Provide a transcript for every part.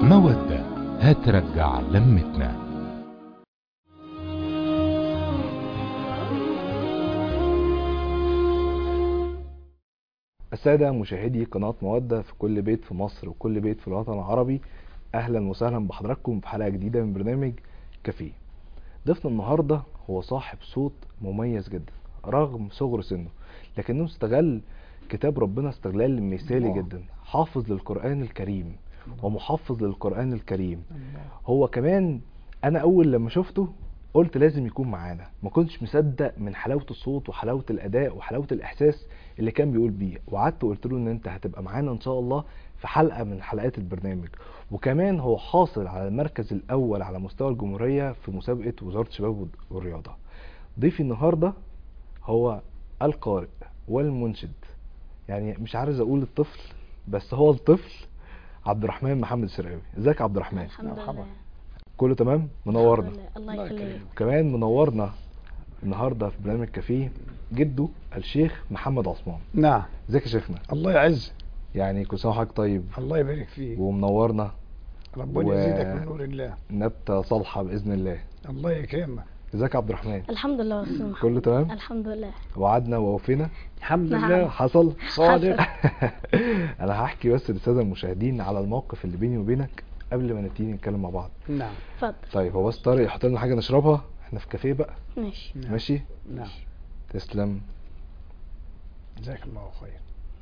مودة هترجع لمتنا السادة مشاهدي قناة مودة في كل بيت في مصر وكل بيت في الوطن العربي أهلا وسهلا بحضراتكم في حلقة جديدة من برنامج كافيه ضيفنا النهاردة هو صاحب صوت مميز جدا رغم صغر سنه لكنه استغل كتاب ربنا استغلال مثالي الله. جدا حافظ للقرآن الكريم ومحفظ للقرآن الكريم هو كمان انا اول لما شفته قلت لازم يكون معانا ما كنتش مصدق من حلاوه الصوت وحلاوه الاداء وحلاوه الاحساس اللي كان بيقول بيه وقعدت وقلت له ان انت هتبقى معانا ان شاء الله في حلقه من حلقات البرنامج وكمان هو حاصل على المركز الاول على مستوى الجمهوريه في مسابقه وزاره الشباب والرياضه ضيفي النهارده هو القارئ والمنشد يعني مش عايز اقول الطفل بس هو الطفل عبد الرحمن محمد الشرقاوي ازيك يا عبد الرحمن الحمد مرحبا. لله كله تمام منورنا الحمد لله. الله الله يخليك يكرمك. وكمان منورنا النهارده في برنامج كافيه جده الشيخ محمد عثمان نعم ازيك يا شيخنا الله يعز يعني كل سنه وحضرتك طيب الله يبارك فيك ومنورنا ربنا و- يزيدك من نور الله نبته صالحه باذن الله الله يكرمك ازيك يا عبد الرحمن الحمد لله والسلام عليكم. كله تمام الحمد لله وعدنا ووفينا الحمد نعم. لله حصل صادق انا هحكي بس للساده المشاهدين على الموقف اللي بيني وبينك قبل ما نبتدي نتكلم مع بعض نعم اتفضل طيب هو بس طارق يحط لنا حاجه نشربها احنا في كافيه بقى ماشي نعم. ماشي نعم تسلم جزاك الله خير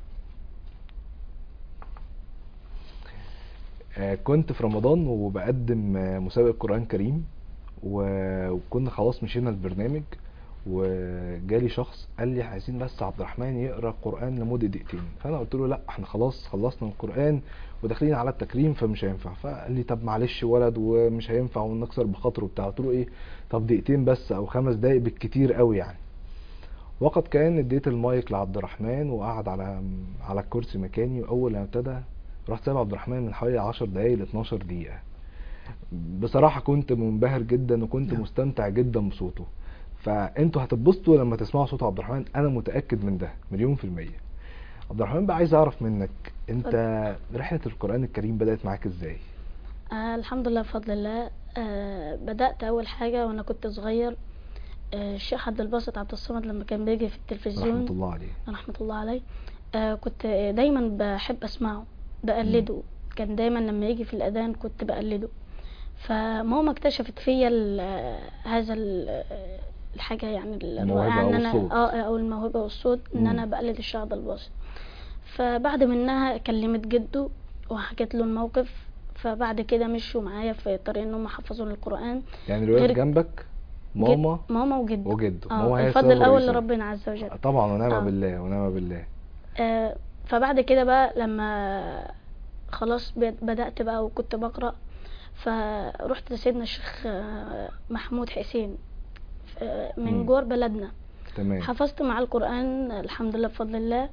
آه، كنت في رمضان وبقدم آه، مسابقة قرآن كريم و- وكنا خلاص مشينا البرنامج وجالي شخص قال لي عايزين بس عبد الرحمن يقرا قرآن لمدة دقيقتين فانا قلت له لا احنا خلاص خلصنا القرآن وداخلين على التكريم فمش هينفع فقال لي طب معلش ولد ومش هينفع ونكسر بخاطره وبتاع قلت له ايه طب دقيقتين بس او خمس دقايق بالكتير قوي يعني وقد كان اديت المايك لعبد الرحمن وقعد على على الكرسي مكاني واول ما ابتدى رحت سايب عبد الرحمن من حوالي 10 دقايق ل 12 دقيقة بصراحة كنت منبهر جدا وكنت نعم. مستمتع جدا بصوته فانتوا هتتبسطوا لما تسمعوا صوت عبد الرحمن انا متأكد من ده مليون في المية عبد الرحمن بقى عايز اعرف منك انت رحلة القرآن الكريم بدأت معاك ازاي آه الحمد لله بفضل الله آه بدأت أول حاجة وأنا كنت صغير آه الشيخ عبد الباسط عبد الصمد لما كان بيجي في التلفزيون رحمة الله عليه رحمة الله عليه آه كنت دايما بحب أسمعه بقلده كان دايما لما يجي في الأذان كنت بقلده فماما اكتشفت فيا ال- آه، هذا ال- آه، الحاجة يعني الموهبة الرائعة أو ان انا الصوت. اه او الموهبة والصوت ان مم. انا بقلد الشيخ عبد الباسط فبعد منها كلمت جده وحكيت له الموقف فبعد كده مشوا معايا في طريق ان هم حفظوا القرآن يعني اللي واقف غير- جنبك ماما جد ماما وجده وجده اه ماما هي الفضل السبب الاول الرئيسي. لربنا عز وجل طبعا ونعم آه. بالله ونعم بالله آه، فبعد كده بقى لما خلاص بد- بدأت بقى وكنت بقرأ فرحت لسيدنا الشيخ آه، محمود حسين آه، مم. من جوار بلدنا تمام حفظت مع القرآن الحمد لله بفضل الله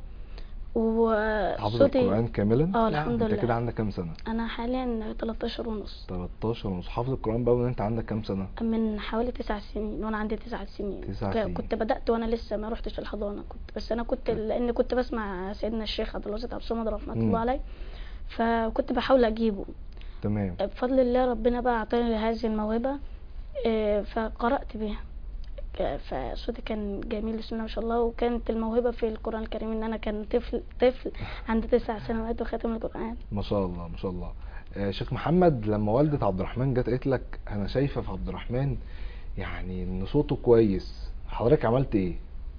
حافظ وصوتي القرآن كاملا اه نعم، الحمد انت كده لله عندك كام سنة انا حاليا 13 ونص 13 ونص حافظ القرآن بقى وانت عندك كام سنة من حوالي تسع سنين وانا عندي تسع سنين تسع ك- سنين. كنت بدأت وانا لسه ما رحتش الحضانة كنت بس انا كنت لان كنت بسمع سيدنا الشيخ عبد الواسط عبد الصمد رحمة مم. الله عليه فكنت بحاول اجيبه تمام بفضل الله ربنا بقى اعطاني هذه الموهبة آه، فقرأت بها ك- فصوتي كان جميل بسم الله ما شاء الله وكانت الموهبة في القرآن الكريم ان انا كان طفل طفل عندي تسع سنوات وختم القرآن ما شاء الله ما شاء الله آه، شيخ محمد لما والدة عبد الرحمن جت قالت لك انا شايفة في عبد الرحمن يعني ان صوته كويس حضرتك عملت ايه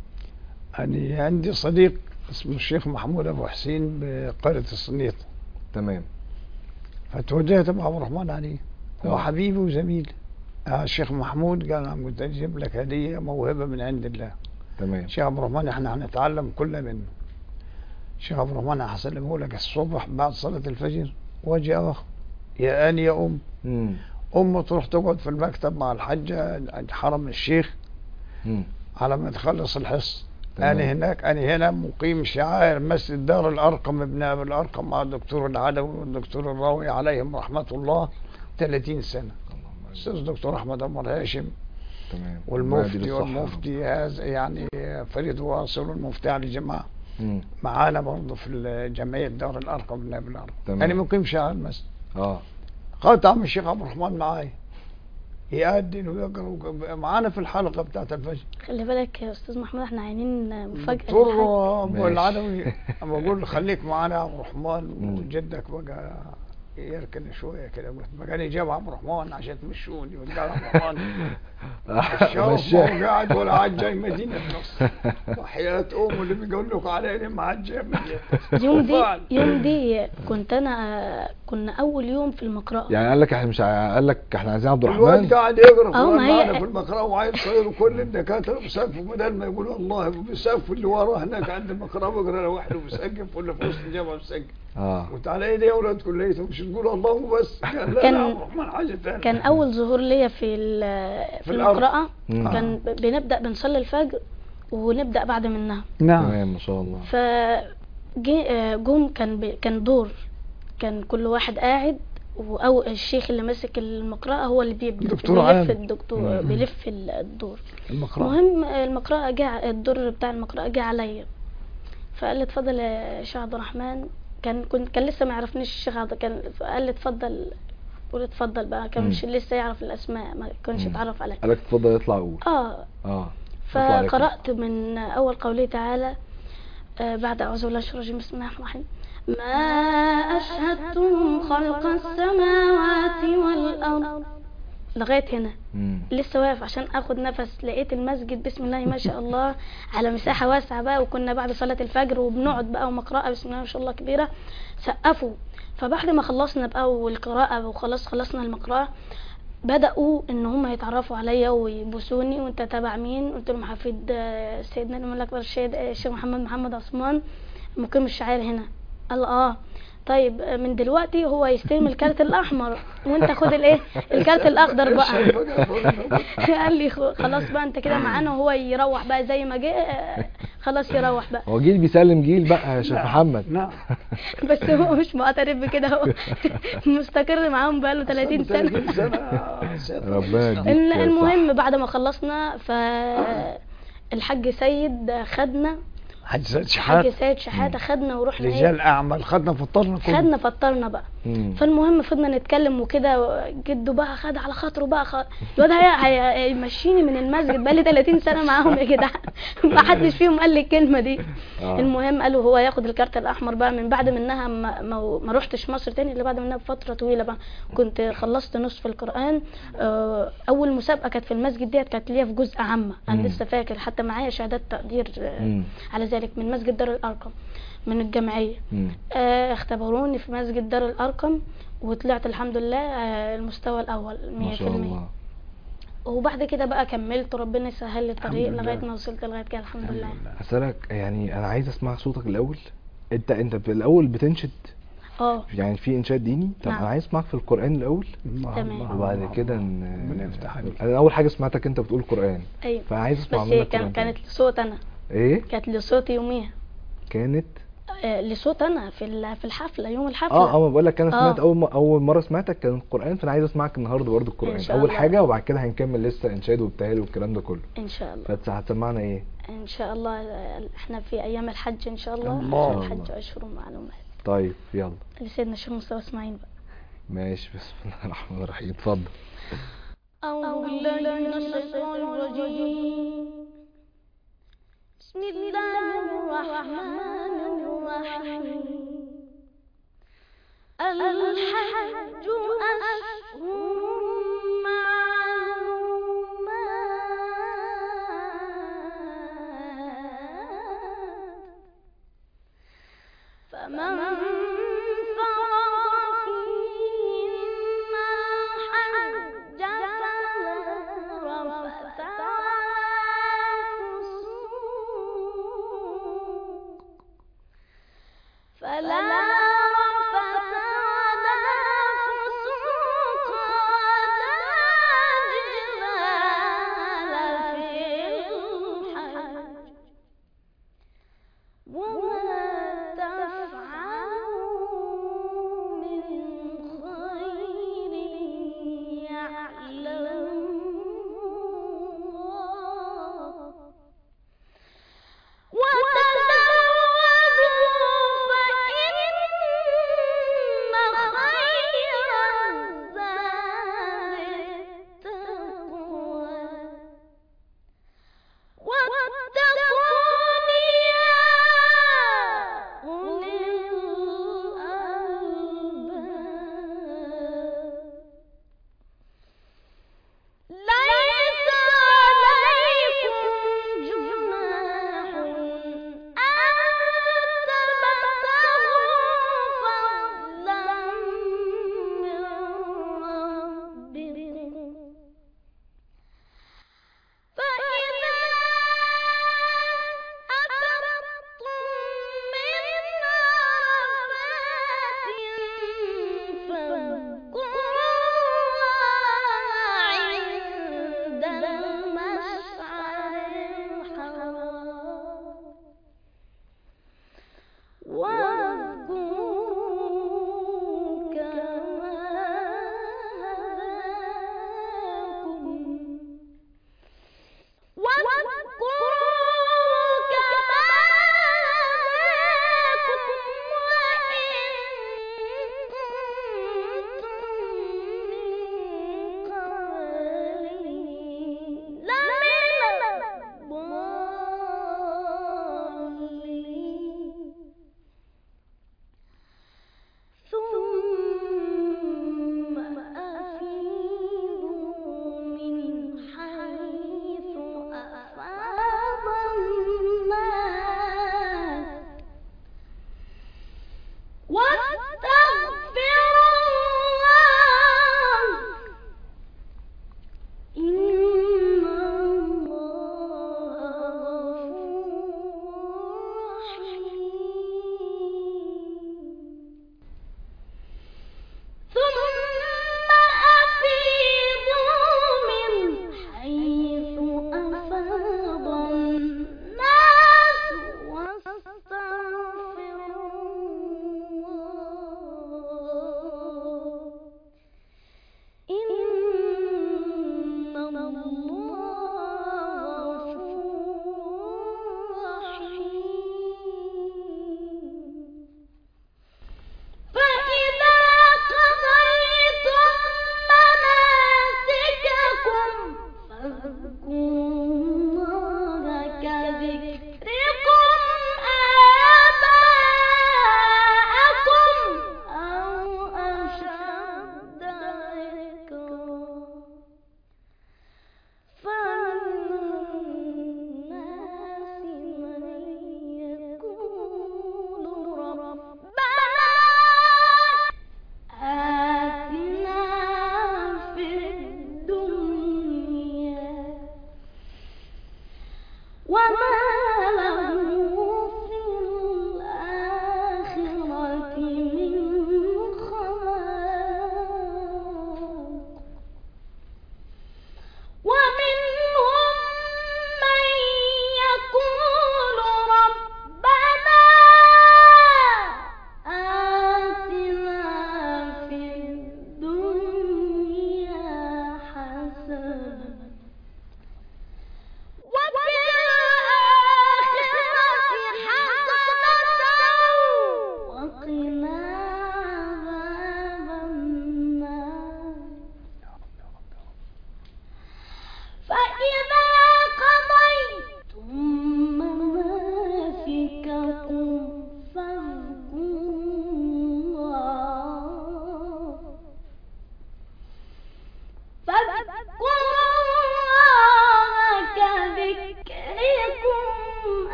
أنا عندي صديق اسمه الشيخ محمود أبو حسين بقرية الصنيط تمام فتوجهت مع عبد الرحمن عليه هو آه. حبيبي وزميلي آه الشيخ محمود قال أنا قلت أجيب لك هدية موهبة من عند الله تمام الشيخ عبد الرحمن احنا هنتعلم كل منه الشيخ عبد الرحمن هسلمه لك الصبح بعد صلاة الفجر واجي اخ يا ان يا ام امم امه تروح تقعد في المكتب مع الحجة عند حرم الشيخ امم على ما تخلص الحصة تمام. انا هناك انا هنا مقيم شعائر مسجد دار الارقم ابن ابي الارقم مع الدكتور العدوي والدكتور الراوي عليهم رحمة الله 30 سنة اللهم استاذ دكتور احمد عمر هاشم تمام ربنا والمفتي يديله الصحة. والمفتي هذا يعني فريد واصل والمفتي علي جماعه امم معانا برضه في جمعية دار الأرقم من أبي الأرقم تمام. أنا مقيم شهر المسجد اه خدت عم الشيخ عبد الرحمن معايا يأذن ويقرأ معانا في الحلقة بتاعت الفجر خلي بالك يا استاذ محمود احنا عينين مفاجاه دكتور للحاج. ابو ماشي. العدوي اما بقول له خليك معانا يا عبد الرحمن مم. وجدك بقى يركن شويه كده بقى لي جاب عبد الرحمن عشان تمشوني وقال عبد الرحمن الشرف مشاه. ما هو قاعد ولا عاد جاي مدينه نصر وحياه امه اللي بيقول لك عليه ما عاد جاي مدينه نصر يوم دي وفعلا. يوم دي كنت انا كنا اول يوم في المقرأة يعني قال لك احنا مش ع- قال لك احنا عايزين عبد الواد الرحمن قاعد يقرا أهو قرآن ما هي- معانا في المقرأة وعيل صغير وكل الدكاتره بيسقفوا بدل ما يقولوا الله بيسقفوا اللي وراه هناك عند المقرأة بيقرا لوحده بيسقف ولا في وسط الجامعه بيسقف اه قلت على ايه دي يا اولاد كليتهم مش تقولوا الله بس قال لا كان- لا عبد الرحمن حاجه ثانيه كان اول ظهور ليا في ال- في الأرض. المقرأة مم. كان ب- بنبدأ بنصلي الفجر ونبدأ بعد منها تمام ما شاء الله ف جه- آه، جم كان بي- كان دور كان كل واحد قاعد او الشيخ اللي ماسك المقرأة هو اللي بيبدأ دكتور بيلف عام. الدكتور مم. بيلف الدور المقرأة المهم المقرأة جه الدور بتاع المقرأة جه عليا فقال لي اتفضل يا شيخ عبد الرحمن كان كنت كان لسه ما يعرفنيش الشيخ عبد كان قال لي اتفضل قول اتفضل بقى كان مم. مش لسه يعرف الاسماء ما كانش مم. اتعرف عليا قال لك اتفضل اطلع قول اه اه اطلع عليك. فقرأت من أول قوله تعالى آه، بعد أعوذ بالله من الشيطان الرجيم بسم الله الرحمن الرحيم ما أشهدتهم خلق السماوات والأرض لغاية هنا مم. لسه واقف عشان اخد نفس لقيت المسجد بسم الله ما شاء الله على مساحة واسعة بقى وكنا بعد صلاة الفجر وبنقعد بقى ومقرأة بسم الله ما شاء الله كبيرة سقفوا فبعد ما خلصنا بقى والقراءة وخلاص خلصنا المقرأة بدأوا ان هم يتعرفوا عليا ويبوسوني وانت تابع مين قلت لهم حفيد آه، سيدنا الامام الاكبر الشهيد آه، الشيخ محمد محمد عثمان مقيم الشعير هنا قال اه طيب آه، من دلوقتي هو يستلم الكارت الاحمر وانت خد الايه الكارت الاخضر بقى قال لي خ- خلاص بقى انت كده معانا وهو يروح بقى زي ما جه آه، خلاص يروح بقى هو جيل بيسلم جيل بقى يا شيخ محمد نعم بس هو مش معترف بكده هو مستقر معاهم بقاله 30 سنة 30 سنة سيادة ربنا الرئيس. يديك ال- صح. المهم بعد ما خلصنا ف الحاج سيد خدنا حاج سيد حاج شحات سيد شحاتة خدنا ورحنا رجال ايه اعمال خدنا فطرنا كله خدنا فطرنا بقى مم. فالمهم فضلنا نتكلم وكده جده بقى خد على خاطره بقى خ... الواد هي- هي- هيمشيني من المسجد بقى لي 30 سنه معاهم يا جدعان ما حدش فيهم قال لي الكلمه دي آه. المهم قالوا هو ياخد الكارت الاحمر بقى من بعد منها ما, ما, ما روحتش مصر تاني الا بعد منها بفتره طويله بقى كنت خلصت نصف القران آه، اول مسابقه كانت في المسجد ديت كانت ليا في جزء عامه انا مم. لسه فاكر حتى معايا شهادات تقدير آه، مم. على ذلك من مسجد دار الارقم من الجمعيه مم. آه، اختبروني في مسجد دار الأرقم وطلعت الحمد لله آه، المستوى الأول 100% ما شاء الله وبعد كده بقى كملت وربنا يسهل لي الطريق الحمد لغاية لله. ما وصلت لغاية كده الحمد لله اسالك يعني انا عايز اسمع صوتك الاول انت انت في الاول بتنشد اه يعني في انشاد ديني طب نعم. انا عايز اسمعك في القران الاول الله تمام. الله وبعد الله كده الله. ن... ربنا يفتح عليك انا اول حاجه سمعتك انت بتقول قران ايوه فعايز اسمع بس منك هي كان قرآن كانت تاني. لصوت انا ايه كانت لصوت يوميها كانت آه، لصوت انا في ال- في الحفلة يوم الحفلة اه اه ما بقول لك انا سمعت آه. اول ما اول مره سمعتك كان القران فانا عايز اسمعك النهارده برضو القران إن شاء اول الله. حاجه وبعد كده هنكمل لسه انشاد وابتهال والكلام ده كله ان شاء الله فهتسمعنا ايه ان شاء الله آه، احنا في ايام الحج ان شاء الله الله. الحج اشهر معلومات طيب يلا لسيدنا الشيخ مصطفى اسماعيل بقى ماشي بسم الله الرحمن الرحيم اتفضل أعوذ بالله من الشيطان الرجيم بسم الله الرحمن الرحيم الحج أشهر معلومات فمن فرض فيهن الحج فلا رفث ولا فسوق فلا رفث ولا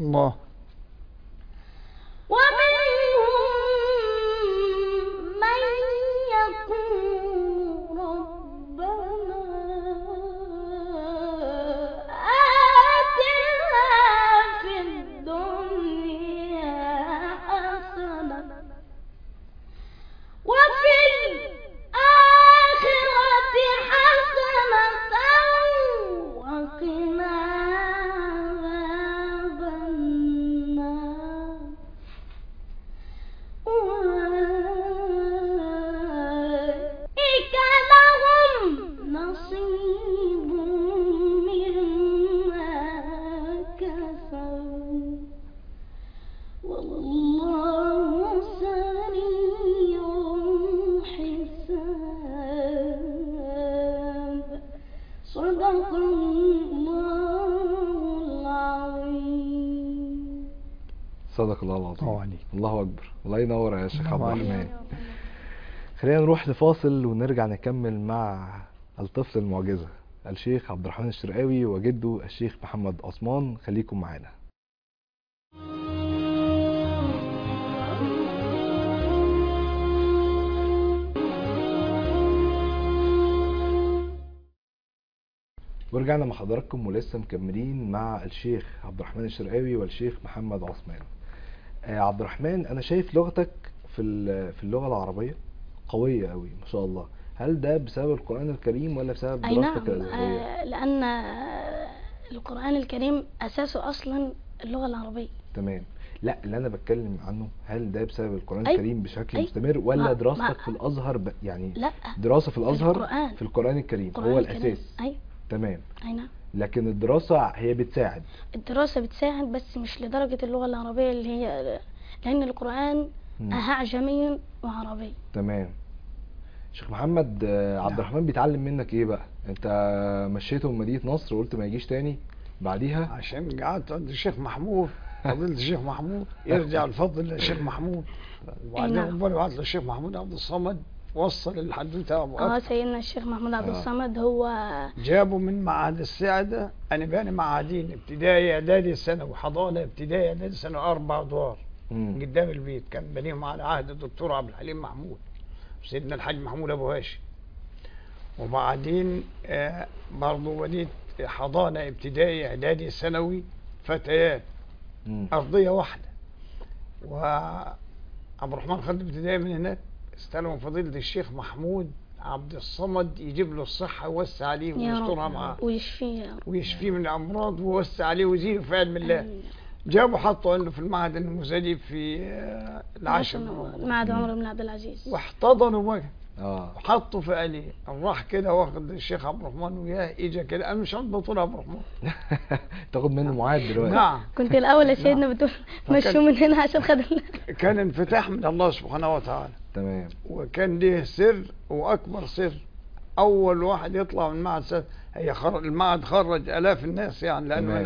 الله ومنهم من يقول ربنا آتنا في الدنيا حسنة وفي الآخرة حسنة وقنا عذاب النار أولئك لهم نصيب مما كسبوا والله سريع الحساب صدق الله العظيم صدق الله العظيم الله عليك. الله اكبر الله ينور يا شيخ عبد الله عليك. الرحمن خلينا نروح لفاصل ونرجع نكمل مع الطفل المعجزة الشيخ عبد الرحمن الشرقاوي وجده الشيخ محمد عثمان خليكم معانا ورجعنا مع حضراتكم ولسه مكملين مع الشيخ عبد الرحمن الشرقاوي والشيخ محمد عثمان آه عبد الرحمن انا شايف لغتك في ال- في اللغة العربية قوية قوي ما شاء الله هل ده بسبب القرآن الكريم ولا بسبب أي دراستك نعم الأزهرية؟ آه، لأن آه، القرآن الكريم أساسه أصلا اللغة العربية تمام لا اللي انا بتكلم عنه هل ده بسبب القرآن أي- الكريم بشكل أي. مستمر ولا ما- دراستك ما- في الازهر ب... يعني لا دراسة في الازهر القرآن. في القرآن الكريم القرآن هو الكريم. الاساس أي تمام أي نعم لكن الدراسة هي بتساعد الدراسة بتساعد بس مش لدرجة اللغة العربية اللي هي لأن القرآن مم. أعجمي وعربي تمام شيخ محمد آه، عبد نعم. الرحمن بيتعلم منك ايه بقى انت مشيته من مدينة نصر وقلت ما يجيش تاني بعديها عشان قعدت عند الشيخ محمود فضيلة الشيخ محمود يرجع الفضل للشيخ محمود وبعدين نعم. ربنا يبعث للشيخ محمود عبد الصمد وصل الحدوته ابو اه أكرم. سيدنا الشيخ محمود عبد آه. الصمد هو جابوا من معهد السعدة أنا باني معهدين ابتدائي إعدادي ثانوي حضانة ابتدائي إعدادي ثانوي أربع أدوار مم. قدام البيت كان بنيهم على عهد الدكتور عبد الحليم محمود سيدنا الحاج محمود أبو هاشم وبعدين آه برضه بنيت حضانة ابتدائي إعدادي ثانوي فتيات مم. أرضية واحدة وعبد الرحمن خد ابتدائي من هناك استلم فضيلة الشيخ محمود عبد الصمد يجيب له الصحة ويوسع عليه يا ويسترها رب معاه ويشفيه يا رب ويشفيه من الأمراض ويوسع عليه ويزيده في علم الله آمين. جابوا حطوا عنده في المعهد النموذجي في آه، العاشر من رمضان. معهد عمر بن عبد العزيز واحتضنوا بقى اه وحطوا في عليه راح كده واخد الشيخ عبد الرحمن وياه اجى كده انا مش عند بطول عبد الرحمن تاخد منه معاد دلوقتي نعم كنت الأول يا سيدنا بتقول فكان- مشوا من هنا عشان خد ال- كان انفتاح من الله سبحانه وتعالى تمام وكان ليه سر واكبر سر اول واحد يطلع من معهد سد هي خر... المعهد خرج الاف الناس يعني لانه تمام. من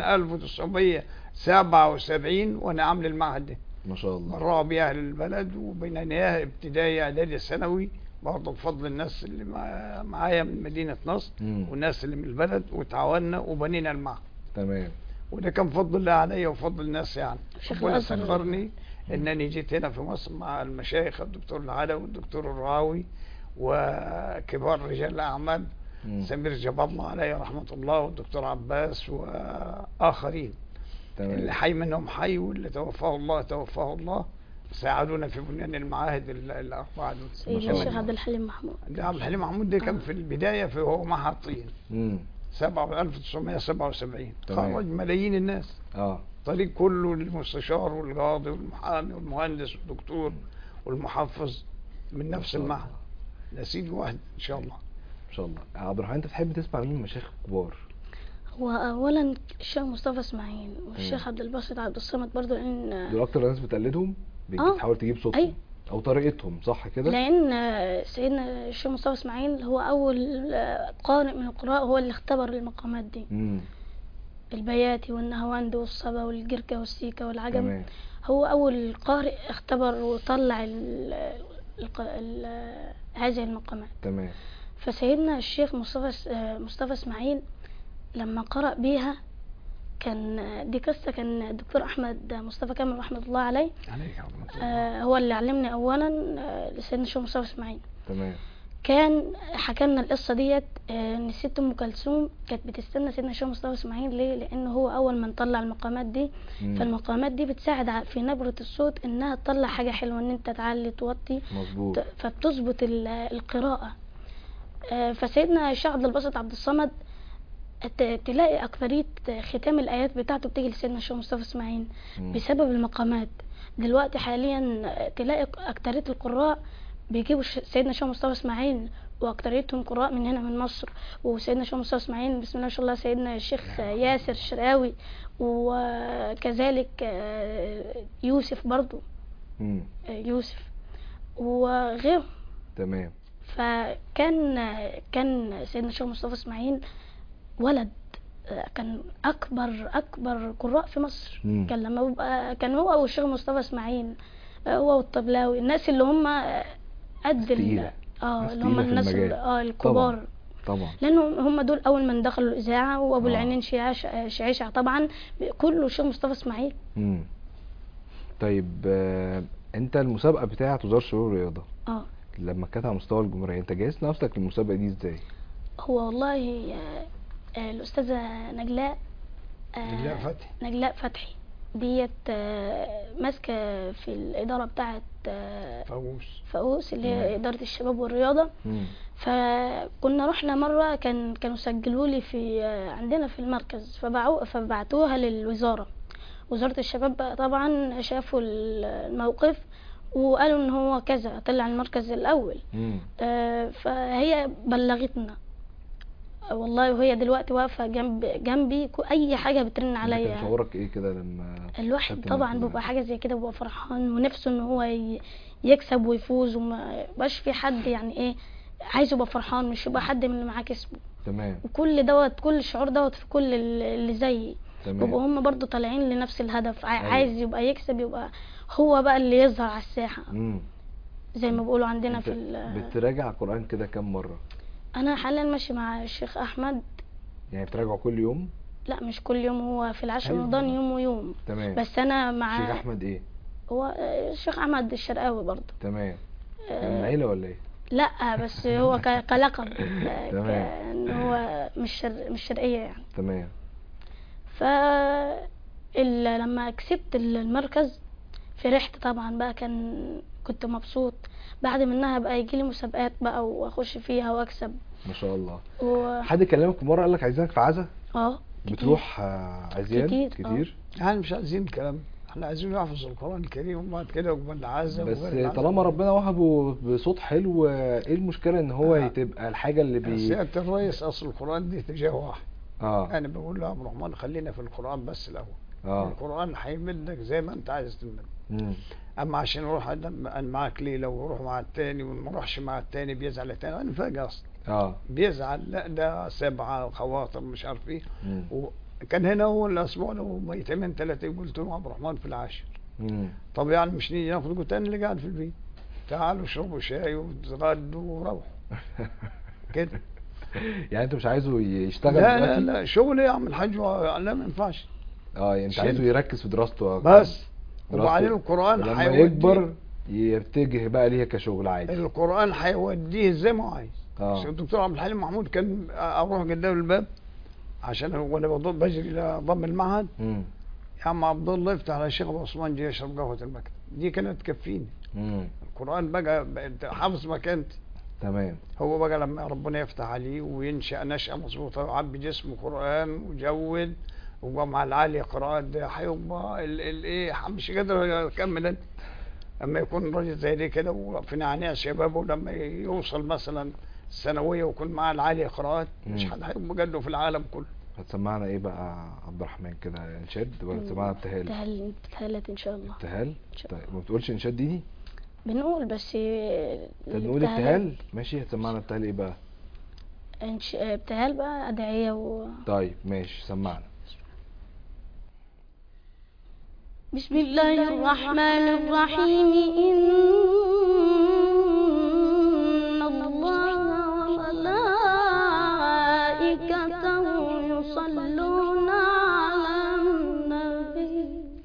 1977 وانا عامل المعهد ده ما شاء الله مراه بيه اهل البلد وبنيناه ابتدائي اعدادي ثانوي برضه بفضل الناس اللي مع- معايا من مدينه نصر مم. والناس اللي من البلد وتعاوننا وبنينا المعهد تمام وده كان فضل الله عليا وفضل الناس يعني شيخ ربنا الأزهر. سخرني انني جيت هنا في مصر مع المشايخ الدكتور العلوي والدكتور الراوي وكبار رجال الاعمال مم. سمير جاب الله عليه رحمه الله والدكتور عباس واخرين اللي تمام حي منهم حي واللي توفاه الله توفاه الله ساعدونا في بنيان المعاهد ال- الاربعه دول سيدنا شاء الشيخ الله. عبد الحليم محمود ده عبد الحليم محمود ده كان في البدايه في هو معهد طين مم. سبعة 1977 تمام. خرج ملايين الناس اه الطريق كله للمستشار والقاضي والمحامي والمهندس والدكتور والمحفظ من ما نفس شاء الله. المعهد نسيج واحد ان شاء الله ما شاء الله عبد الرحمن انت تحب تسمع مين من مشايخ كبار هو أولا الشيخ مصطفى إسماعيل والشيخ عبد الباسط عبد الصمد برضو لأن دول اكتر ناس بتقلدهم آه. بتحاول تجيب صوتهم أي. او طريقتهم صح كده لأن سيدنا الشيخ مصطفى إسماعيل هو أول قارئ من القراء هو اللي اختبر المقامات دي امم البياتي والنهواند والصبا والجركة والسيكة والعجم تمام هو أول قارئ اختبر وطلع ال الق- ال- هذه المقامات تمام فسيدنا الشيخ مصطفى س- آه، مصطفى إسماعيل لما قرأ بيها كان دي قصة كان الدكتور أحمد مصطفى كامل رحمة الله عليه عليك رحمة الله. آه، هو اللي علمني أولا آه، لسيدنا الشيخ مصطفى إسماعيل تمام كان حكى لنا القصة ديت آه، إن الست أم كلثوم كانت بتستنى سيدنا الشيخ مصطفى إسماعيل ليه؟ لأن هو أول ما طلع المقامات دي مم. فالمقامات دي بتساعد ع- في نبرة الصوت إنها تطلع حاجة حلوة إن أنت تعلي توطي مظبوط ت- فبتظبط ال- القراءة آه، فسيدنا الشيخ عبد الباسط عبد الصمد ت- تلاقي أكثرية ختام الآيات بتاعته بتيجي لسيدنا الشيخ مصطفى إسماعيل مم. بسبب المقامات دلوقتي حاليا تلاقي أكثرية القراء بيجيبوا ش- سيدنا الشيخ مصطفى إسماعيل وأكثريتهم قراء من هنا من مصر وسيدنا الشيخ مصطفى إسماعيل بسم الله ما شاء الله سيدنا الشيخ ياسر الشرقاوي وكذلك آه، يوسف برضو مم. آه، يوسف وغيره تمام فكان كان سيدنا الشيخ مصطفى اسماعيل ولد كان اكبر اكبر قراء في مصر مم. كان لما بيبقى كان هو والشيخ مصطفى اسماعيل هو والطبلاوي الناس اللي هم قد ال- تقيلة. اه ناس اللي هم تقيلة في الناس المجال. ال- اه الكبار طبعا لانه هم دول اول من دخلوا الاذاعه وابو آه. العينين شيعش شعيشع طبعا كله الشيخ مصطفى اسماعيل مم. طيب آه، انت المسابقة بتاعت وزارة الشباب والرياضة اه لما كانت على مستوى الجمهورية انت جهزت نفسك للمسابقة دي ازاي؟ هو والله آه، آه، الأستاذة نجلاء آه، نجلاء فتحي. نجلاء فتحي ديت آه، ماسكة في الإدارة بتاعة آه، فوز فؤوس اللي هي مم. إدارة الشباب والرياضة مم. فكنا رحنا مرة كان كانوا سجلوا لي في آه، عندنا في المركز فبعو فبعتوها للوزارة وزارة الشباب بقى طبعا شافوا الموقف وقالوا ان هو كذا طلع المركز الاول مم. آه، فهي بلغتنا آه، والله وهي دلوقتي واقفة جنب جنبي كو- أي حاجة بترن انت كان عليا شعورك ايه كده لما الواحد خدت طبعا المركز بيبقى حاجة زي كده بيبقى فرحان ونفسه ان هو ي- يكسب ويفوز وما يبقاش في حد يعني ايه عايز يبقى فرحان مش يبقى حد من اللي معاه كسبه تمام وكل دوت كل الشعور دوت في كل ال- اللي زيي تمام بيبقوا هم برضو طالعين لنفس الهدف عاي- أيوة. عايز يبقى يكسب يبقى هو بقى اللي يظهر على الساحة مم. زي ما بيقولوا عندنا انت في ال- بتراجع القرآن كده كام مرة؟ انا حاليا ماشي مع الشيخ احمد يعني بتراجعه كل يوم؟ لا مش كل يوم هو في العشر أيوة. رمضان يوم ويوم تمام بس انا مع شيخ احمد ايه؟ هو الشيخ احمد الشرقاوي برضه تمام آه، من العيلة ولا ايه؟ لا بس هو ك- كلقب آه، تمام. كان هو مش شر... مش شرقية يعني تمام ف ال- لما كسبت المركز فرحت طبعا بقى كان كنت مبسوط بعد منها بقى يجيلي مسابقات بقى واخش فيها واكسب ما شاء الله و... حد كلمك مرة قال لك عايزينك في عزا؟ اه كتير. بتروح آه، عزيان كتير، كتير يعني مش عايزين الكلام احنا عايزين نحفظ القرآن الكريم وبعد كده يقبل العزة بس وغير العزة. طالما ربنا وهبه بصوت حلو آه، ايه المشكلة ان هو آه. تبقى الحاجة اللي بي سيادة الرئيس أصل القرآن دي اتجاه واحد اه أنا بقول له يا عبد الرحمن خلينا في القرآن بس الأول اه القرآن هيمدك زي ما أنت عايز تمد مم. أما عشان أروح أدم- أنا معاك ليلة وأروح مع التاني وما أروحش مع التاني بيزعل التاني أنا فاجئ أصلا اه بيزعل لا ده سبعة خواطر مش عارف إيه مم. وكان هنا هو الأسبوع ده ميتين ثلاثة قلت له عبد الرحمن في العاشر مم. طب يعني مش نيجي ناخد قلت أنا اللي قاعد في البيت تعالوا اشربوا شاي وتغدوا وروحوا كده يعني انت مش عايزه يشتغل لا لا دلوقتي؟ لا شغل يا عم الحاج لا ما ينفعش اه يعني انت شيل. عايزه يركز في دراسته بس دراسته. وبعدين القرآن لما هيوديه- يكبر يتجه بقى ليها كشغل عادي القرآن هيوديه زي ما هو عايز اه الدكتور عبد الحليم محمود كان اروح قدام الباب عشان وانا بض- بجري لضم المعهد مم. يا عم عبد الله افتح على الشيخ ابو عثمان جه يشرب قهوه المكتب دي كانت تكفيني مم. القرآن بقى بقى حافظ مكانتي تمام هو بقى لما ربنا يفتح عليه وينشأ نشأة مظبوطة ويعبي جسمه قرآن وجود وبقى مع العالية قراءات ده هيبقى ال- ال- ايه مش قادر اكمل انت اما يكون راجل زي دي كده وفي نعناع شبابه لما يوصل مثلا الثانوية ويكون معاه العالية قراءات مش مم. حد هيبقى قده في العالم كله هتسمعنا ايه بقى عبد الرحمن كده انشاد ولا تسمعنا ابتهال تهل تهلت ان شاء الله ابتهال شاء طيب ما بتقولش انشاد ديني بنقول بس طب نقول ابتهال ماشي هتسمعنا ابتهال ايه بقى انش... ابتهال بقى ادعية و... طيب ماشي سمعنا بسم الله الرحمن الرحيم إن الله وملائكته يصلون على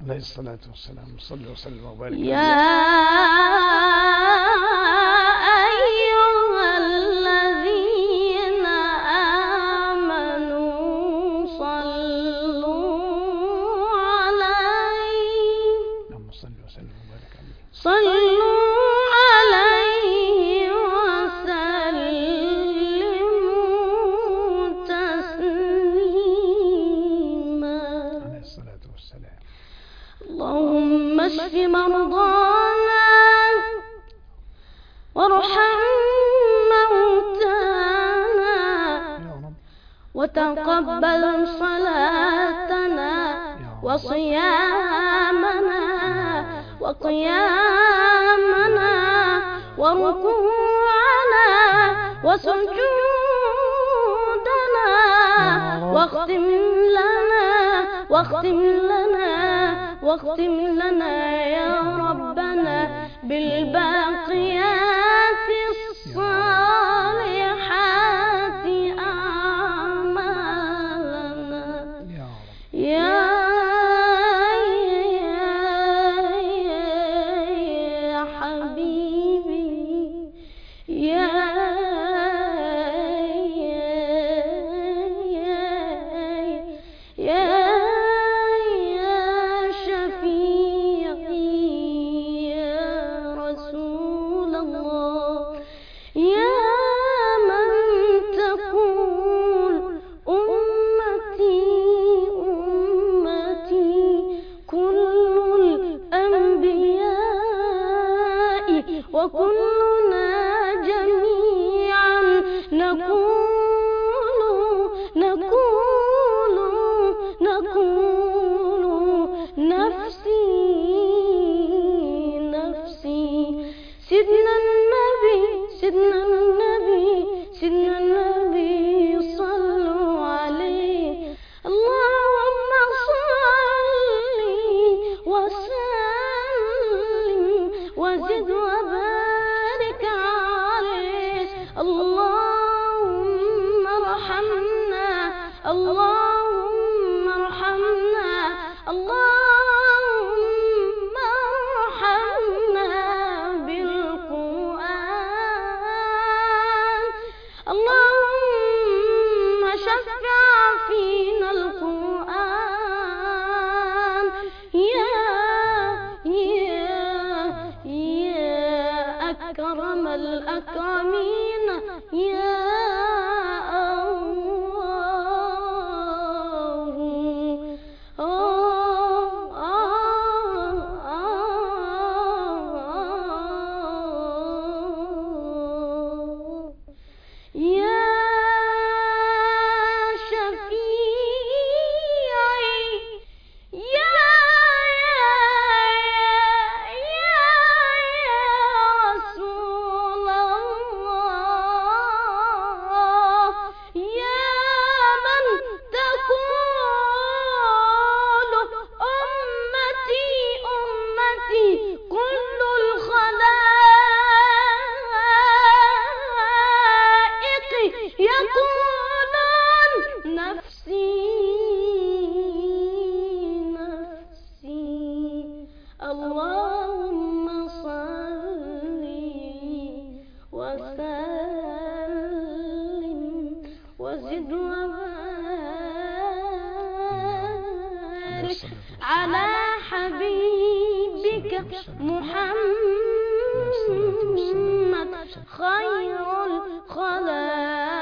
عليه الصلاة والسلام صلى وسلم وبارك يا أيها الذين آمنوا صلوا عليه اللهم صل وسلم وبارك عليه صلوا عليه وسلموا تسليما عليه الصلاة والسلام اللهم اشف مرضانا وارحم موتانا يا رب وتقبل صلاتنا وصيامنا وقيامنا وركوعنا وسجودنا واختم لنا واختم لنا واختم لنا يا ربنا بالباقيات الصالحات أعمالنا يا رب يا يا حبيبي يا يا يا شفيعي يا رسول الله يا من تقول أمتي أمتي كل الأنبياء وكلنا جميعا نقول نقول نقول نفسي نفسي سيدنا النبي سيدنا النبي سيدنا النبي صلوا عليه اللهم صل وسلم وزد وبارك عليه اللهم ارحمنا اللهم ارحمنا اللهم ارحمنا بالقرآن اللهم شفع فينا القرآن يا يا يا أكرم الأكرمين يا الله يا شفيعي يا يا يا رسول الله يا من تقول أمتي أمتي كل الخلائق يقولون نفسي نفسي اللهم صل وسلم وزد وبارك على حبيبك محمد خير الخلائق